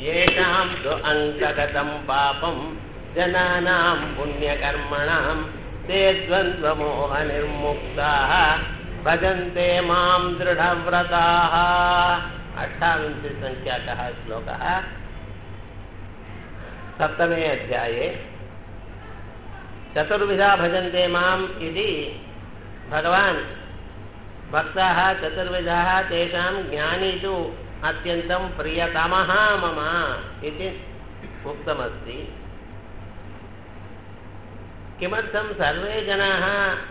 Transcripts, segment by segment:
येषां तु अङ्कगतं पापं जनानां पुण्यकर्मणां ते द्वन्द्वमोहनिर्मुक्ताः भजन्ते मां दृढव्रताः अष्टाविंशतिसङ्ख्याकः श्लोकः सप्तमे अध्याये चतुर्विधा भजन्ते माम् इति भगवान् भक्ताः चतुर्विधाः तेषां ज्ञानी तु अत्यन्तं प्रियतमः मम इति उक्तमस्ति किमर्थं सर्वे जनाः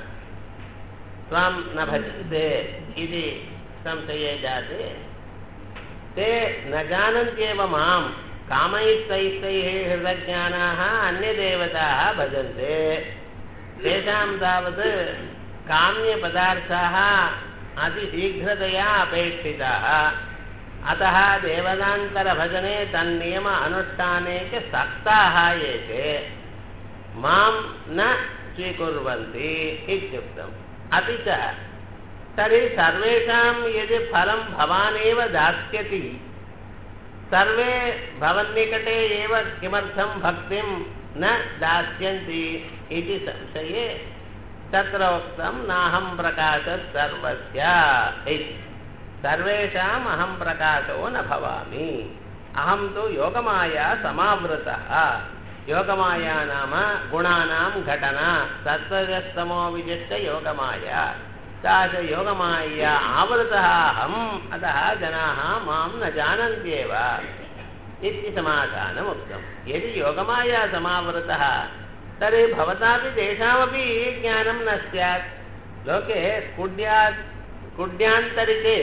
त्वां न भजन्ते इति संशये जाते ते न जानन्त्येव मां कामैस्तैस्तैः हृदज्ञानाः अन्यदेवताः भजन्ते तेषां तावत् काम्यपदार्थाः अतिशीघ्रतया अपेक्षिताः अतः देवतान्तरभजने तन्नियम अनुष्ठाने च सक्ताः ये ते मां न स्वीकुर्वन्ति इत्युक्तम् अपि च तर्हि सर्वेषां यदि फलं भवानेव दास्यति सर्वे भवन्निकटे एव किमर्थं भक्तिं न दास्यन्ति इति संशये तत्र उक्तं नाहं प्रकाशः सर्वस्य इति सर्वेषाम् अहं प्रकाशो न भवामि अहं तु योगमाया समावृतः योगमाया नाम गुणानां घटना सत्त्वस्तमो विजिष्ट योगमाया सा च योगमाया आवृतः अहम् अतः जनाः मां न जानन्त्येव इति समाधानमुक्तं यदि योगमाया समावृतः तर्हि भवतापि तेषामपि ज्ञानं न स्यात् लोके कुड्यात् कुड्यान्तरिते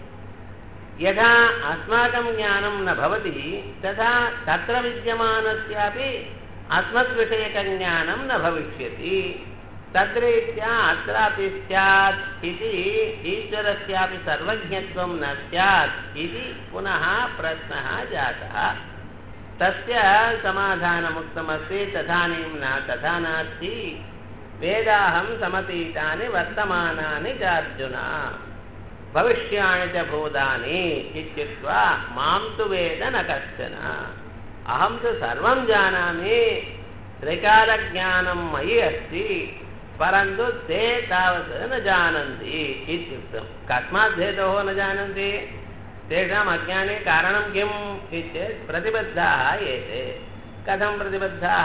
यथा अस्माकं ज्ञानं न भवति तथा तत्र विद्यमानस्यापि अस्मद्विषयकज्ञानं न भविष्यति तद्रीत्या अत्रापि स्यात् इति ईश्वरस्यापि सर्वज्ञत्वं न स्यात् इति पुनः प्रश्नः जातः तस्य समाधानमुक्तमस्ति तदानीं न तथा नास्ति वेदाहं समतीतानि वर्तमानानि च अर्जुन भविष्याणि च भूतानि इत्युक्त्वा मां तु वेद न कश्चन अहं तु सर्वं जानामि त्रिकालज्ञानं मयि अस्ति परन्तु ते तावत् न जानन्ति इत्युक्तं कस्मात् हेतोः न जानन्ति तेषाम् अज्ञाने कारणं किम् इत्येत् प्रतिबद्धाः एते कथं प्रतिबद्धाः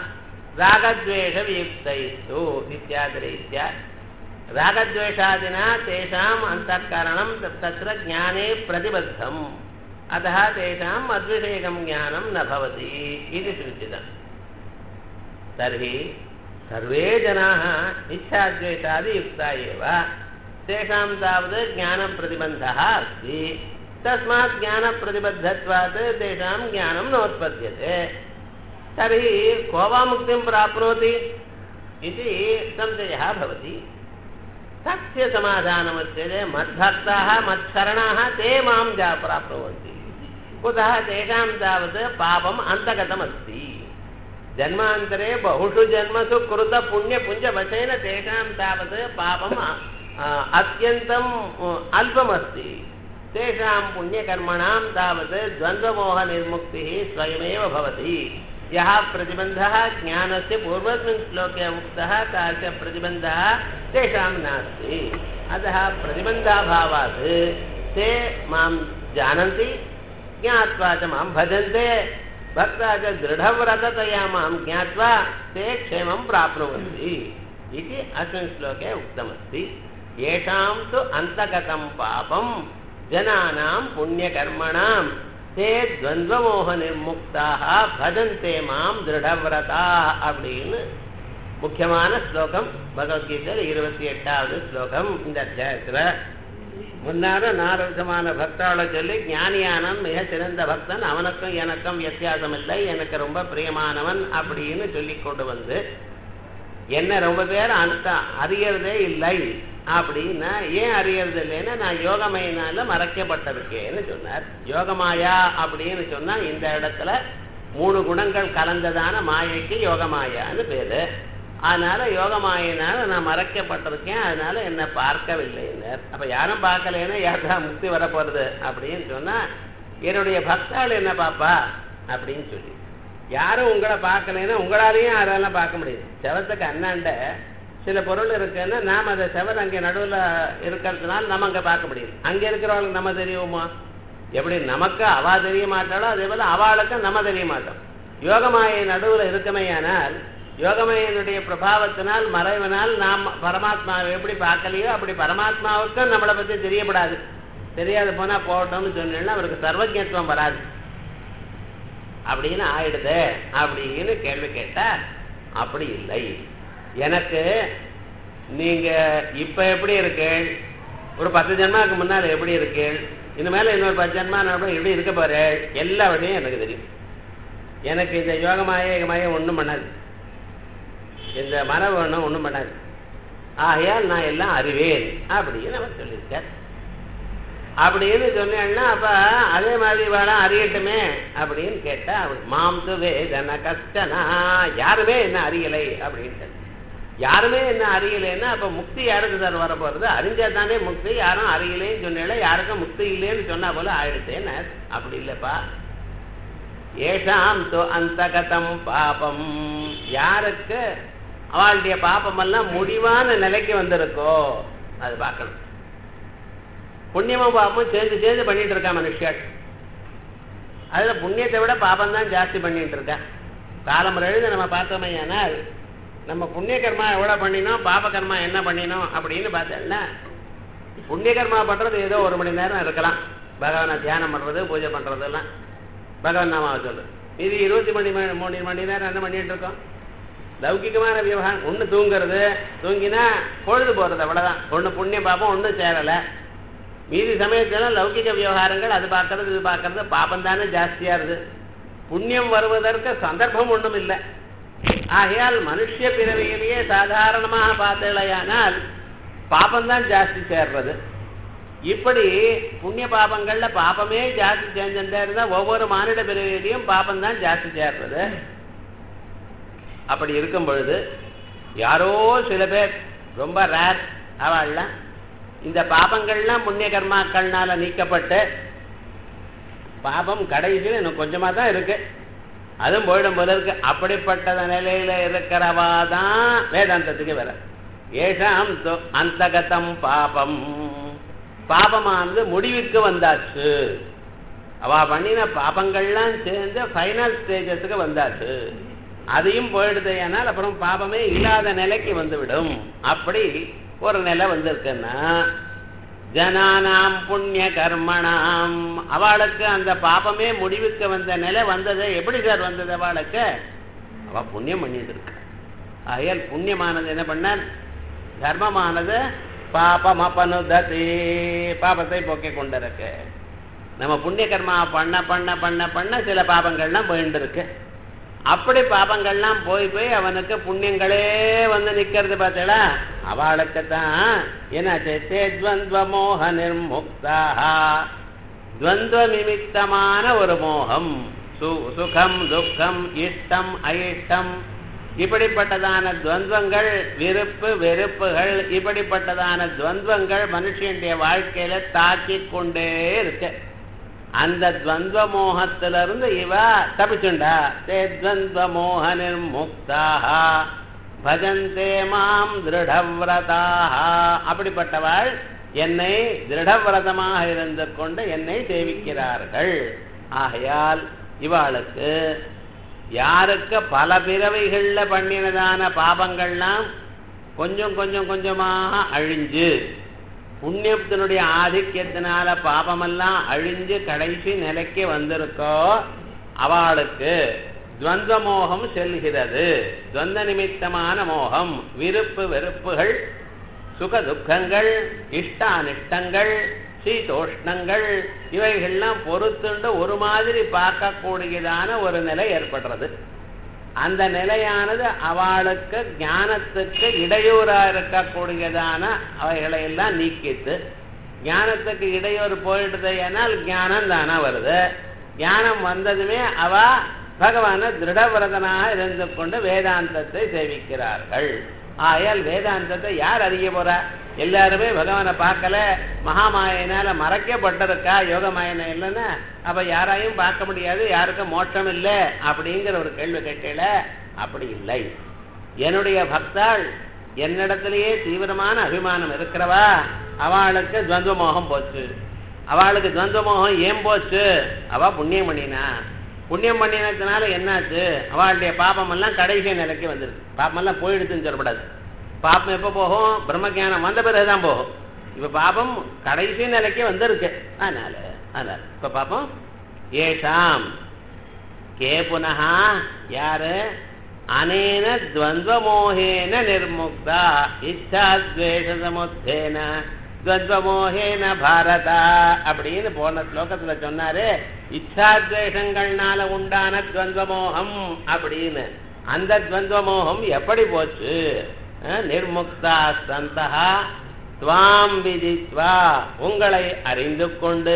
रागद्वेषवियुक्तैस्तु इत्यादिरीत्या रागद्वेषादिना तेषाम् अन्तःकरणं तत्र ज्ञाने प्रतिबद्धम् अतः तेषाम् अद्विषयकं ज्ञानं न भवति इति सूचितम् तर्हि सर्वे जनाः इच्छाद्वेषादियुक्ता एव तेषां तावत् ज्ञानप्रतिबन्धः अस्ति तस्मात् ज्ञानप्रतिबद्धत्वात् तेषां ज्ञानं नोत्पद्यते तर्हि को वा मुक्तिं प्राप्नोति इति संशयः भवति तस्य समाधानमुच्यते मद्भक्ताः मत्शरणाः ते मां जा प्राप्नुवन्ति कुतः तेषां तावत् पापम् अन्तगतमस्ति जन्मान्तरे बहुषु जन्मसु कृतपुण्यपुञ्जवशेन तेषां तावत् पापम् अत्यन्तम् अल्पमस्ति तेषां पुण्यकर्मणां तावत् द्वन्द्वमोहनिर्मुक्तिः स्वयमेव भवति यः प्रतिबन्धः ज्ञानस्य पूर्वस्मिन् श्लोके उक्तः तादृश प्रतिबन्धः तेषां नास्ति अतः प्रतिबन्धाभावात् ते मां जानन्ति ज्ञात्वा च मां भजन्ते भक्ता च दृढव्रततया मां ज्ञात्वा ते क्षेमं प्राप्नुवन्ति इति अस्मिन् श्लोके उक्तमस्ति येषां तु अन्तगतं पापं जनानां पुण्यकर्मणां ते द्वन्द्वमोहनिर्मुक्ताः भजन्ते मां திருடவிரதா அப்படின்னு முக்கியமான ஸ்லோகம் பகவத்கீதையில் இருபத்தி எட்டாவது ஸ்லோகம் இந்த அத்தியாயத்தில் முன்னார நாலு விதமான பக்தாளை சொல்லி ஞானியானவன் மிக சிறந்த பக்தன் அவனுக்கும் எனக்கும் வித்தியாசம் இல்லை எனக்கு ரொம்ப பிரியமானவன் அப்படின்னு சொல்லி கொண்டு வந்து என்ன ரொம்ப பேர் அந்த அறியறதே இல்லை அப்படின்னா ஏன் அறியறது இல்லைன்னா நான் யோகமையினால மறைக்கப்பட்டிருக்கேன்னு சொன்னார் யோகமாயா அப்படின்னு சொன்னா இந்த இடத்துல மூணு குணங்கள் கலந்ததான மாயைக்கு யோகமாயான்னு பேரு அதனால யோகமாயினால நான் மறைக்கப்பட்டிருக்கேன் அதனால என்னை பார்க்கவில்லைன்னார் அப்ப யாரும் பார்க்கலைன்னா யாருதான் முக்தி வரப்போறது அப்படின்னு சொன்னா என்னுடைய பக்தாள் என்ன பாப்பா அப்படின்னு சொல்லி யாரும் உங்களை பார்க்கலைன்னா உங்களாலையும் யாராலும் பார்க்க முடியாது செவத்துக்கு அண்ணாண்ட சில பொருள் இருக்குன்னா நாம் அதை செவர் அங்கே நடுவில் இருக்கிறதுனால நம்ம அங்கே பார்க்க முடியும் அங்கே இருக்கிறவங்களுக்கு நம்ம தெரியுமா எப்படி நமக்கு அவா தெரிய மாட்டாளோ அதே போல அவளுக்கு நம்ம தெரிய மாட்டோம் யோகமாயை நடுவில் இருக்கமையானால் யோகமயனுடைய பிரபாவத்தினால் மறைவனால் நாம் பரமாத்மாவை எப்படி பார்க்கலையோ அப்படி பரமாத்மாவுக்கும் நம்மளை பற்றி தெரியப்படாது தெரியாது போனா போட்டோம்னு சொன்னேன்னா அவருக்கு சர்வஜத்துவம் வராது அப்படின்னு ஆயிடுது அப்படின்னு கேள்வி கேட்டா அப்படி இல்லை எனக்கு நீங்க இப்ப எப்படி இருக்கீள் ஒரு பத்து ஜென்மாவுக்கு முன்னால் எப்படி இருக்கீள் இனிமேல இன்னொரு பத்து ஜென்மா நான் எப்படி இருக்க போறேன் எல்லா வழியும் எனக்கு தெரியும் எனக்கு இந்த யோகமாய யோகமாய ஒன்றும் பண்ணாது இந்த மரபு ஒன்றும் ஒன்றும் பண்ணாது ஆகையால் நான் எல்லாம் அறிவேன் அப்படின்னு அவர் சொல்லியிருக்கார் அப்படின்னு சொன்னேன்னா அப்ப அதே மாதிரி வேணா அறியட்டுமே அப்படின்னு கேட்டா அவர் மாம் து வேதன கஷ்டனா யாருமே என்ன அறியலை அப்படின்ட்டு யாருமே என்ன அறியலைன்னா அப்ப முக்தி யாருக்கு சார் வர போறது அறிஞ்சா தானே முக்தி யாரும் அறியலைன்னு சொன்னால யாருக்கும் முக்தி இல்லைன்னு சொன்னா போல ஆயிடுச்சேன்னு அப்படி இல்லப்பா ஏஷாம் தோ அந்தகதம் பாபம் யாருக்கு அவளுடைய பாப்பமெல்லாம் முடிவான நிலைக்கு வந்திருக்கோ அது பார்க்கணும் புண்ணியமும் பாப்பமும் சேர்ந்து சேர்ந்து பண்ணிட்டு இருக்கா மனுஷன் அதுல புண்ணியத்தை விட பாபம் தான் ஜாஸ்தி பண்ணிட்டு இருக்கேன் காலம் எழுத நம்ம பார்த்தோமையானால் நம்ம புண்ணிய கர்மா எவ்வளவு பண்ணினோம் பாப கர்மா என்ன பண்ணினோம் அப்படின்னு பார்த்தோம்னா புண்ணிய கர்மா பண்றது ஏதோ ஒரு மணி நேரம் இருக்கலாம் பகவானை தியானம் பண்றது பூஜை பண்றது எல்லாம் பகவான் நாமாவை சொல்லு இது இருபத்தி மணி மணி மூணு மணி நேரம் என்ன பண்ணிட்டு இருக்கோம் லௌகிகமான விவகாரம் ஒன்று தூங்குறது தூங்கினா பொழுது போறது அவ்வளவுதான் ஒன்று புண்ணியம் பாப்போம் ஒன்றும் சேரலை மீதி சமயத்தில் லௌகிக விவகாரங்கள் அது பார்க்கறது இது பார்க்கறது பாபம் தானே ஜாஸ்தியா இருக்கு புண்ணியம் வருவதற்கு சந்தர்ப்பம் ஒன்றும் இல்லை ஆகையால் மனுஷ பிறவியிலேயே சாதாரணமாக பார்த்தலையானால் பாபம்தான் ஜாஸ்தி சேர்றது இப்படி புண்ணிய பாபங்கள்ல பாபமே ஜாஸ்தி சேர்ந்துட்டே இருந்தா ஒவ்வொரு மானிட பிறவியிலையும் பாபம் தான் ஜாஸ்தி சேர்றது அப்படி இருக்கும் பொழுது யாரோ சில பேர் ரொம்ப ரேர் அவள்லாம் இந்த பாபங்கள்லாம் புண்ணிய கர்மாக்கள்னால நீக்கப்பட்டு பாபம் கடைசியில் இன்னும் கொஞ்சமா தான் இருக்கு அதுவும் போயிடும் போல இருக்கு அப்படிப்பட்ட நிலையில இருக்கிறவா தான் வேதாந்தத்துக்கு வர ஏஷாம் அந்தகதம் பாபம் பாபமானது முடிவுக்கு வந்தாச்சு அவ பண்ணின பாபங்கள்லாம் சேர்ந்து ஃபைனல் ஸ்டேஜஸுக்கு வந்தாச்சு அதையும் போயிடுது ஏனால் அப்புறம் பாபமே இல்லாத நிலைக்கு வந்துவிடும் அப்படி ஒரு நிலை வந்திருக்குன்னா ஜனானாம் புண்ணிய கர்மணாம் அவளுக்கு அந்த பாபமே முடிவுக்கு வந்த நிலை வந்தது எப்படி சார் வந்தது அவளுக்கு அவ புண்ணியம் பண்ணிட்டு இருக்க ஆகையால் புண்ணியமானது என்ன பண்ண தர்மமானது பாபம் அப்பனுததி பாபத்தை போக்கி கொண்டிருக்கு நம்ம புண்ணிய கர்மா பண்ண பண்ண பண்ண பண்ண சில பாபங்கள்லாம் போயிட்டு இருக்கு அப்படி பாபங்கள்லாம் போய் போய் அவனுக்கு புண்ணியங்களே வந்து நிக்கிறது பார்த்தீங்களா அவளுக்கு தான் என்னாச்சு தேத்வந்த்வ மோக நிர்முக்தாக துவந்த்வ நிமித்தமான ஒரு மோகம் சு சுகம் துக்கம் இஷ்டம் அயிஷ்டம் இப்படிப்பட்டதான துவந்தங்கள் விருப்பு வெறுப்புகள் இப்படிப்பட்டதான துவந்தங்கள் மனுஷனுடைய வாழ்க்கையில தாக்கி கொண்டே இருக்கு அந்த துவந்த மோகத்திலிருந்து இவ தப்பிச்சுண்டா தே துவந்த மோக நிர்முக்தாக பஜந்தே மாம் திருடவிரதாக அப்படிப்பட்டவள் என்னை திருடவிரதமாக இருந்து கொண்டு என்னை சேவிக்கிறார்கள் ஆகையால் இவாளுக்கு யாருக்கு பல பிறவைகள்ல பண்ணினதான பாபங்கள்லாம் கொஞ்சம் கொஞ்சம் கொஞ்சமாக அழிஞ்சு புண்ணியத்தினுடைய ஆதிக்கத்தினால பாபமெல்லாம் அழிஞ்சு கடைசி நிலைக்கு வந்திருக்கோ அவளுக்கு துவந்த மோகம் செல்கிறது துவந்த நிமித்தமான மோகம் விருப்பு வெறுப்புகள் சுக துக்கங்கள் இஷ்ட அனிஷ்டங்கள் சீதோஷ்ணங்கள் இவைகள்லாம் பொறுத்துண்டு ஒரு மாதிரி பார்க்கக்கூடியதான ஒரு நிலை ஏற்படுறது அந்த நிலையானது அவளுக்கு ஞானத்துக்கு இடையூறா இருக்கக்கூடியதான அவைகளை எல்லாம் நீக்கித்து ஞானத்துக்கு இடையூறு போயிடுது ஏனால் ஞானம் தானா வருது ஞானம் வந்ததுமே அவ பகவான திருடவிரதனாக இருந்து கொண்டு வேதாந்தத்தை சேவிக்கிறார்கள் ஆயால் வேதாந்தத்தை யார் அறிய போறா எல்லாருமே பகவானை பார்க்கல மகாமாயினால மறைக்கப்பட்டிருக்கா யோக மாயனை இல்லைன்னா அப்ப யாராயும் பார்க்க முடியாது யாருக்கும் மோட்சம் இல்லை அப்படிங்கிற ஒரு கேள்வி கேட்கல அப்படி இல்லை என்னுடைய பக்தாள் என்னிடத்திலேயே தீவிரமான அபிமானம் இருக்கிறவா அவளுக்கு துவந்த மோகம் போச்சு அவளுக்கு துவந்த மோகம் ஏன் போச்சு அவ புண்ணியம் பண்ணினா புண்ணியம் பண்ணினதுனால என்னாச்சு அவளுடைய பாபம் எல்லாம் கடைசி நிலைக்கு வந்துருக்கு பாபம் எல்லாம் போயிடுச்சுன்னு சொல்லப்படாது பாபம் எப்போ போகும் பிரம்மஜானம் வந்த பிறகுதான் போகும் இப்ப பாபம் கடைசி நிலைக்கு வந்திருக்கு அதனால அதனால இப்ப பாப்போம் ஏஷாம் கே புனः யாரு அனேன துவந்தமோகேன நிர்முக்தா இச்சாத்வேஷ சமுத்தேன துவந்தமோகேன பாரதா அப்படின்னு போன ஸ்லோகத்துல சொன்னாரு இச்சாத்வேஷங்கள்னால உண்டான துவந்தமோகம் அப்படின்னு அந்த துவந்தமோகம் எப்படி போச்சு அஹ், நிர்முக்தா சந்தா துவாம் விதித்வா உங்களை அறிந்து கொண்டு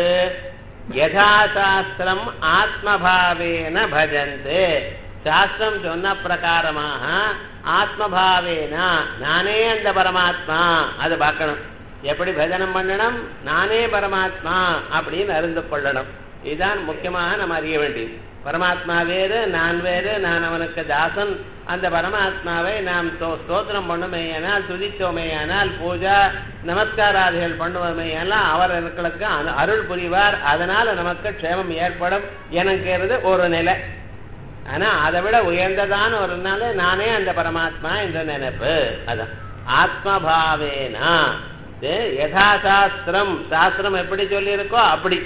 யதாசாஸ்திரம் ஆத்மபாவேன பஜந்தே சாஸ்திரம் சொன்ன பிரகாரமாக ஆத்மபாவேன நானே அந்த பரமாத்மா அது பார்க்கணும் எப்படி பஜனம் பண்ணணும் நானே பரமாத்மா அப்படின்னு அறிந்து கொள்ளணும் இதுதான் முக்கியமாக நம்ம அறிய வேண்டியது பரமாத்மா வேறு நான் வேறு நான் அவனுக்கு தாசன் அந்த பரமாத்மாவை நாம் ஸ்தோ- ஸ்தோத்திரம் பண்ணுமேயானால் துதித்தோமேயானால் பூஜா நமஸ்காராதிகள் பண்ணுவோமேயானால் அவர் எங்களுக்கு அரு- அருள் புரிவார் அதனால நமக்கு க்ஷேமம் ஏற்படும் எனக்குறது ஒரு நிலை ஆனா அதை விட உயர்ந்ததான ஒரு நாள் நானே அந்த பரமாத்மா என்ற நினைப்பு அதான் ஆத்மபாவேனா இது யதாசாஸ்திரம் சாஸ்திரம் எப்படி சொல்லியிருக்கோ அப்படி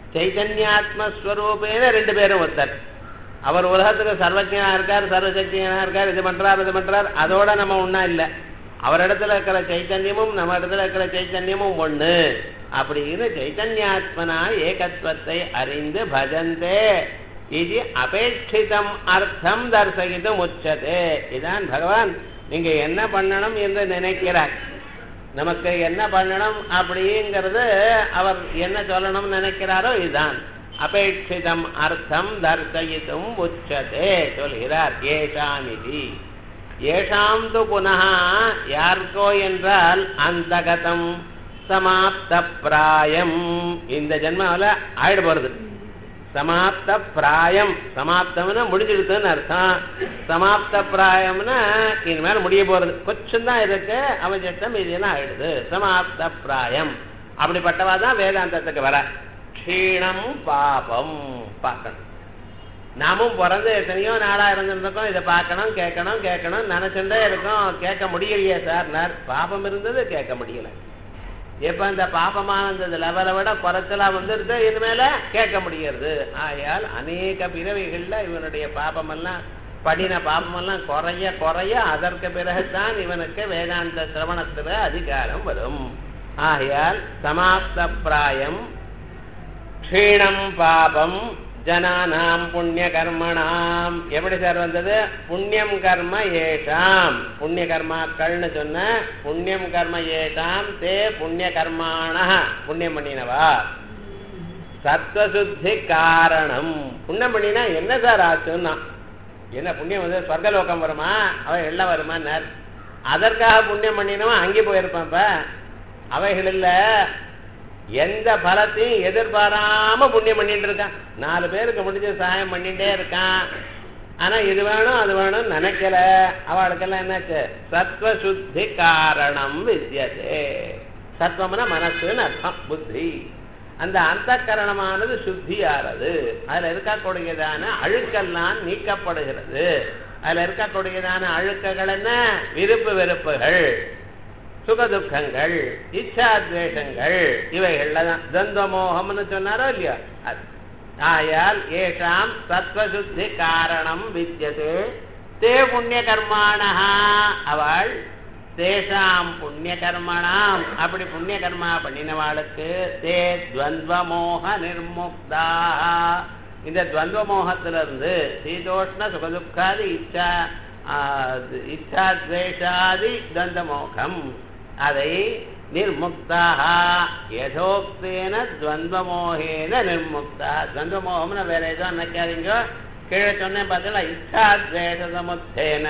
சைதன்யாத்மஸ்வரூபேன ரெண்டு பேரும் ஒருத்தர் அவர் உலகத்துக்கு சர்வஜனா இருக்கார் சர்வசக்தியனா இருக்கார் இது பண்றார் இது பண்றார் அதோட நம்ம ஒண்ணா இல்ல அவரிடத்துல இருக்கிற சைத்தன்யமும் நம்ம இடத்துல இருக்கிற சைத்தன்யமும் ஒண்ணு அப்படின்னு சைத்தன்யாத்மனா ஏகத்துவத்தை அறிந்து பஜந்தே இது அபேட்சிதம் அர்த்தம் தர்சயிதும் உச்சதே இதான் பகவான் நீங்க என்ன பண்ணணும் என்று நினைக்கிறார் நமக்கு என்ன பண்ணணும் அப்படிங்கிறது அவர் என்ன சொல்லணும்னு நினைக்கிறாரோ இதுதான் அபேட்சிதம் அர்த்தம் தர்சயித்தும் உச்சதே சொல்கிறார் ஏஷாம் இது ஏஷாம் து புனः யாருக்கோ என்றால் அந்தகதம் சமாப்த பிராயம் இந்த ஜென்மாவில் ஆயிட போறது சமாப்த பிராயம் சமாப்தம்னா முடிஞ்சிடுதுன்னு அர்த்தம் சமாப்த பிராயம்னா இனிமேல் முடிய போறது கொஞ்சம் தான் இருக்கு அவஜட்டம் இதெல்லாம் ஆயிடுது சமாப்த பிராயம் அப்படிப்பட்டவா தான் வேதாந்தத்துக்கு வர க்ஷீணம் பாபம் பார்க்கணும் நாமும் பிறந்து எத்தனையோ நாளா இருந்திருக்கோம் இதை பார்க்கணும் கேட்கணும் கேட்கணும் நினைச்சுட்டே இருக்கோம் கேட்க முடியலையே சார் பாபம் இருந்தது கேட்க முடியல இப்ப இந்த பாபமான லெவலை விட குறைச்சலா வந்துருது இனிமேல கேட்க முடியறது ஆகையால் அநேக பிறவிகள்ல இவனுடைய பாபமெல்லாம் படின பாபமெல்லாம் குறைய குறைய அதற்கு பிறகுதான் இவனுக்கு வேதாந்த சிரவணத்துல அதிகாரம் வரும் ஆகையால் சமாப்த பிராயம் க்ஷீணம் பாபம் ஜனானாம் புண்ணிய கர்மணாம் எப்படி சார் வந்தது புண்ணியம் கர்ம ஏஷாம் புண்ணிய கர்மாக்கள்னு சொன்ன புண்ணியம் கர்ம ஏஷாம் தே புண்ணிய கர்மான புண்ணியம் பண்ணினவா சத்வசுத்தி காரணம் புண்ணியம் பண்ணினா என்ன சார் ஆச்சுன்னா என்ன புண்ணியம் வந்து சொர்க்கலோகம் வருமா அவன் எல்லாம் வருமான்னார் அதற்காக புண்ணியம் பண்ணினவன் அங்கே போயிருப்பான் இப்ப அவைகள் இல்ல எந்த பலத்தையும் எதிர்பாராம புண்ணியம் பண்ணிட்டு இருக்கான் நாலு பேருக்கு முடிஞ்ச சகாயம் பண்ணிட்டே இருக்கான் ஆனா இது வேணும் அது வேணும் நினைக்கல அவளுக்கெல்லாம் என்னாச்சு சத்வ சுத்தி காரணம் வித்தியதே சத்வம்னா மனசுன்னு அர்த்தம் புத்தி அந்த அந்த கரணமானது சுத்தியானது அதுல இருக்கக்கூடியதான அழுக்கெல்லாம் நீக்கப்படுகிறது அதுல இருக்கக்கூடியதான அழுக்குகள் என்ன விருப்பு வெறுப்புகள் சுகதுக்கங்கள் இச்சாத்வேஷங்கள் இவைகள்ல தான் துவந்தமோகம்னு சொன்னாரோ இல்லையோ அது ஆயால் ஏஷாம் சத்வசுத்தி காரணம் வித்தியதே தே புண்ணிய கர்மாணா அவள் தேஷாம் புண்ணிய கர்மணாம் அப்படி புண்ணிய கர்மா பண்ணினவாளுக்கு தே துவந்தமோக நிர்முக்தா இந்த துவந்தமோகத்திலிருந்து சீதோஷ்ண சுகதுக்காதி இச்சா இச்சாத்வேஷாதி துவந்தமோகம் அதை நிர்முக்தாக யதோக்தேன துவந்தமோகேன நிர்முக்தா துவந்தமோகம்னு வேற ஏதோ நினைக்காதீங்க கீழே சொன்னேன் பார்த்தீங்களா இச்சாத்வேஷ சமுத்தேன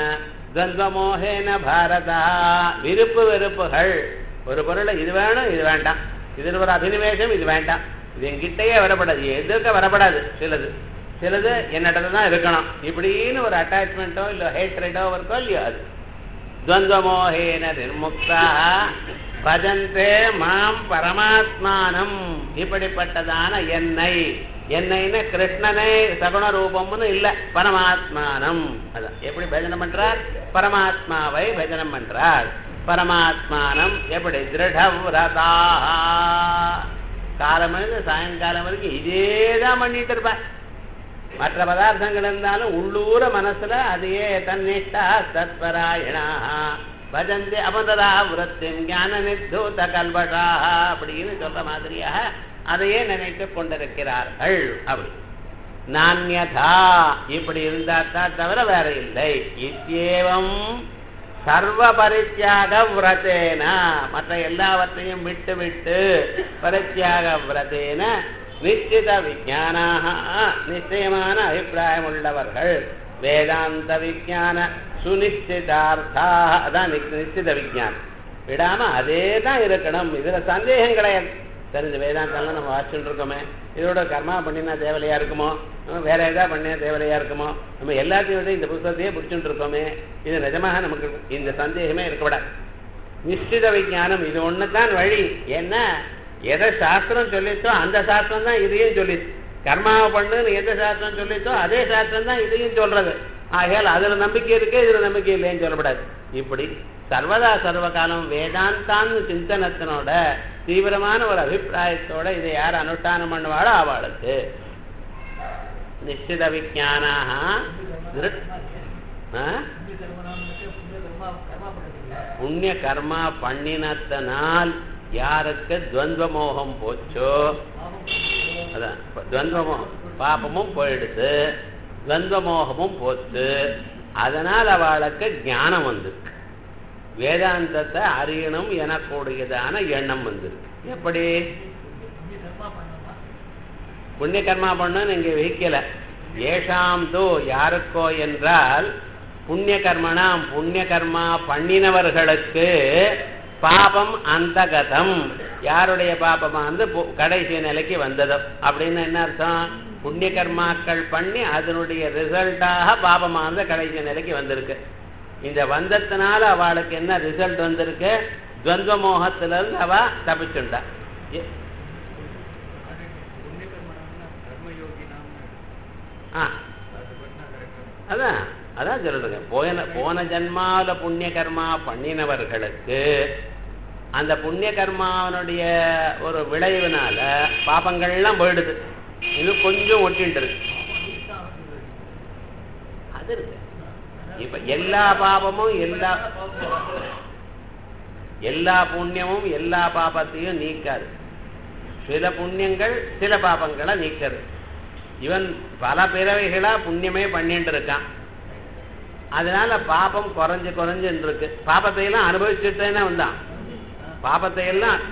துவந்தமோகேன பாரதா விருப்பு வெறுப்புகள் ஒரு பொருளை இது வேணும் இது வேண்டாம் இதில் ஒரு அபினிவேசம் இது வேண்டாம் இது என்கிட்டயே வரப்படாது எதிர்க்க வரப்படாது சிலது சிலது என்னிடத்துல தான் இருக்கணும் இப்படின்னு ஒரு அட்டாச்மெண்ட்டோ இல்லை ஹேட்ரேட்டோ இருக்கோ இல்லையோ அது துவந்தமோகேன நிர்முக்தா பஜந்தே மாம் பரமாத்மானம் இப்படிப்பட்டதான என்னை என்னைன்னு கிருஷ்ணனை சகுண ரூபம்னு இல்ல பரமாத்மானம் அதான் எப்படி பஜனம் பண்றார் பரமாத்மாவை பஜனம் பண்றார் பரமாத்மானம் எப்படி திருடவிரதா காலமிருந்து சாயங்காலம் வரைக்கும் இதே தான் பண்ணிட்டு இருப்பேன் மற்ற பதார்த்தங்கள் இருந்தாலும் உள்ளூர மனசுல அதையே தன்னிஷ்டா தத்வராயணா பஜந்தி அபந்ததா விரத்தின் ஞான நித்தூத கல்பஷா அப்படின்னு சொல்ற மாதிரியாக அதையே நினைத்து கொண்டிருக்கிறார்கள் அப்படி நான்யதா இப்படி இருந்தாத்தான் தவிர வேற இல்லை இத்தியேவம் சர்வ பரித்தியாக விரதேன மற்ற எல்லாவற்றையும் விட்டு விட்டு பரித்தியாக விரதேன நிச்சித விஜானாக நிச்சயமான அபிப்பிராயம் உள்ளவர்கள் வேதாந்த விஜான சுனிச்சிதார்த்தா அதான் நிச்சித விஜானம் விடாம அதே தான் இருக்கணும் இதுல சந்தேகம் கிடையாது தெரிஞ்ச வேதாந்தம்லாம் நம்ம வாசிச்சுட்டு இருக்கோமே இதோட கர்மா பண்ணினா தேவலையா இருக்குமோ நம்ம வேற ஏதாவது பண்ணினா தேவலையா இருக்குமோ நம்ம எல்லாத்தையும் விட இந்த புத்தகத்தையே பிடிச்சுட்டு இருக்கோமே இது நிஜமாக நமக்கு இந்த சந்தேகமே இருக்கக்கூடாது நிச்சித விஜானம் இது ஒன்று தான் வழி ஏன்னா எதை சாஸ்திரம் சொல்லிச்சோ அந்த சாஸ்திரம் தான் இதையும் சொல்லிச்சு கர்மாவை பண்ணுன்னு எந்த சாஸ்திரம் சொல்லிச்சோ அதே சாஸ்திரம் தான் இதையும் சொல்றது ஆகையால் அதுல நம்பிக்கை இருக்கு இதுல நம்பிக்கை இல்லைன்னு சொல்லப்படாது இப்படி சர்வதா சர்வகாலம் வேதாந்தான்னு சிந்தனத்தினோட தீவிரமான ஒரு அபிப்பிராயத்தோட இதை யார் அனுஷ்டானம் பண்ணுவாளோ அவளுக்கு நிச்சித விஜானாக புண்ணிய கர்மா பண்ணினத்தனால் யாருக்கு துவந்த மோகம் போச்சோ அதான் துவந்த மோகம் பாபமும் போயிடுது துவந்த மோகமும் போச்சு அதனால் அவளுக்கு ஞானம் வந்திருக்கு வேதாந்தத்தை அறியணும் எனக்கூடியதான எண்ணம் வந்திருக்கு எப்படி புண்ணிய கர்மா பண்ணுன்னு இங்க வைக்கல ஏஷாம் தோ யாருக்கோ என்றால் புண்ணிய கர்மனாம் புண்ணிய கர்மா பண்ணினவர்களுக்கு பாபம் அந்தகதம் யாருடைய பாபமா வந்து கடைசி நிலைக்கு வந்ததோ அப்படின்னு என்ன அர்த்தம் புண்ணிய கர்மாக்கள் பண்ணி அதனுடைய ரிசல்ட்டாக பாபமா வந்து கடைசி நிலைக்கு வந்திருக்கு இந்த வந்தத்தினால அவளுக்கு என்ன ரிசல்ட் வந்திருக்கு துவந்த மோகத்துல இருந்து அவ தப்பிச்சுண்டா அதான் அதான் சொல்லுங்க போன போன ஜன்மாவில புண்ணிய கர்மா பண்ணினவர்களுக்கு அந்த புண்ணிய கர்மாவனுடைய ஒரு விளைவுனால பாபங்கள்லாம் போயிடுது இது கொஞ்சம் ஒட்டிட்டு இருக்கு அது இருக்கு இப்ப எல்லா பாபமும் எல்லா எல்லா புண்ணியமும் எல்லா பாபத்தையும் நீக்காது சில புண்ணியங்கள் சில பாபங்களை நீக்கிறது இவன் பல பிறவைகளா புண்ணியமே பண்ணிட்டு இருக்கான் அதனால பாபம் குறைஞ்சு குறைஞ்சுன்னு இருக்கு பாபத்தை எல்லாம் அனுபவிச்சுட்டேன்னு வந்தான் பாபத்தை எல்லாம்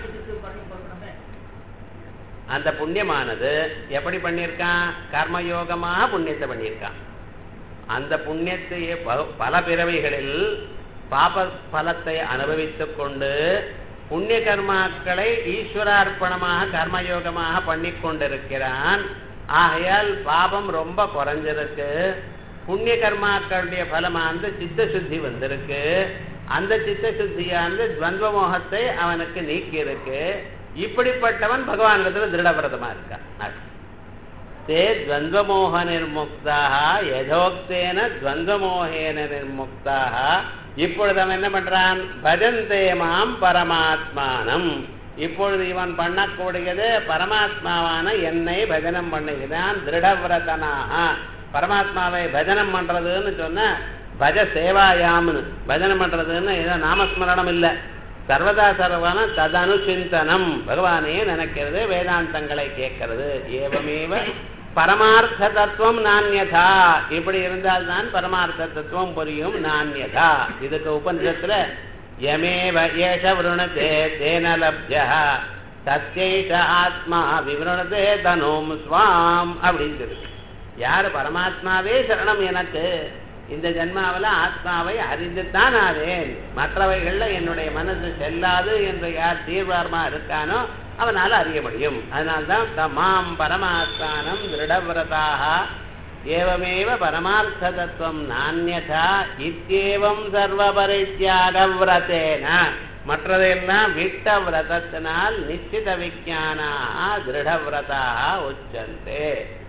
அந்த புண்ணியமானது எப்படி பண்ணியிருக்கான் கர்மயோகமாக புண்ணியத்தை பண்ணியிருக்கான் அந்த புண்ணியத்தையே பல பிறவைகளில் பாப பலத்தை அனுபவித்துக் கொண்டு புண்ணிய கர்மாக்களை ஈஸ்வரார்ப்பணமாக கர்மயோகமாக பண்ணி கொண்டிருக்கிறான் ஆகையால் பாபம் ரொம்ப குறைஞ்சிருக்கு புண்ணிய கர்மாக்களுடைய பலமானது சித்த சுத்தி வந்திருக்கு அந்த சித்த சுத்தியானது துவந்த மோகத்தை அவனுக்கு நீக்கி இருக்கு இப்படிப்பட்டவன் பகவானிடத்துல திருடபிரதமா இருக்கான் தே துவந்தமோக நிர்முக்தாக யதோக்தேன துவந்தமோகேன நிர்முக்தாக இப்பொழுது அவன் என்ன பண்றான் பஜந்தே மாம் பரமாத்மானம் இப்பொழுது இவன் பண்ணக்கூடியது பரமாத்மாவான என்னை பஜனம் பண்ணுகிறான் திருடவிரதனாக பரமாத்மாவை பஜனம் பண்றதுன்னு சொன்ன பஜ சேவாயாம்னு பஜனம் பண்றதுன்னு ஏதோ நாமஸ்மரணம் இல்லை சர்வதா சர்வன ததனு சிந்தனம் பகவானையே நினைக்கிறது வேதாந்தங்களை கேட்கறது ஏவமேவ பரமார்த்த தத்துவம் நான்யதா இப்படி இருந்தால்தான் பரமார்த்த தத்துவம் புரியும் நான்யதா இதுக்கு உபனிஷத்துல யமேவ ஏஷ விருணதே தேன லப்ஜா சத்யேஷ ஆத்மா விவருணதே தனோம் ஸ்வாம் அப்படின்னு இருக்கு யாரு பரமாத்மாவே சரணம் எனக்கு இந்த ஜென்மாவில் ஆத்மாவை அறிந்துத்தான் ஆவேன் மற்றவைகள்ல என்னுடைய மனசு செல்லாது என்று யார் தீர்வாரமா இருக்கானோ அவனால அறிய முடியும் அதனால்தான் தமாம் பரமாத்மானம் திருடவிரதாக ஏவமேவ பரமார்த்த தத்துவம் நானியதா இத்தியேவம் சர்வ பரித்தியாக விரதேன மற்றதையெல்லாம் விட்ட விரதத்தினால் நிச்சித விஜானா திருடவிரதாக உச்சந்தே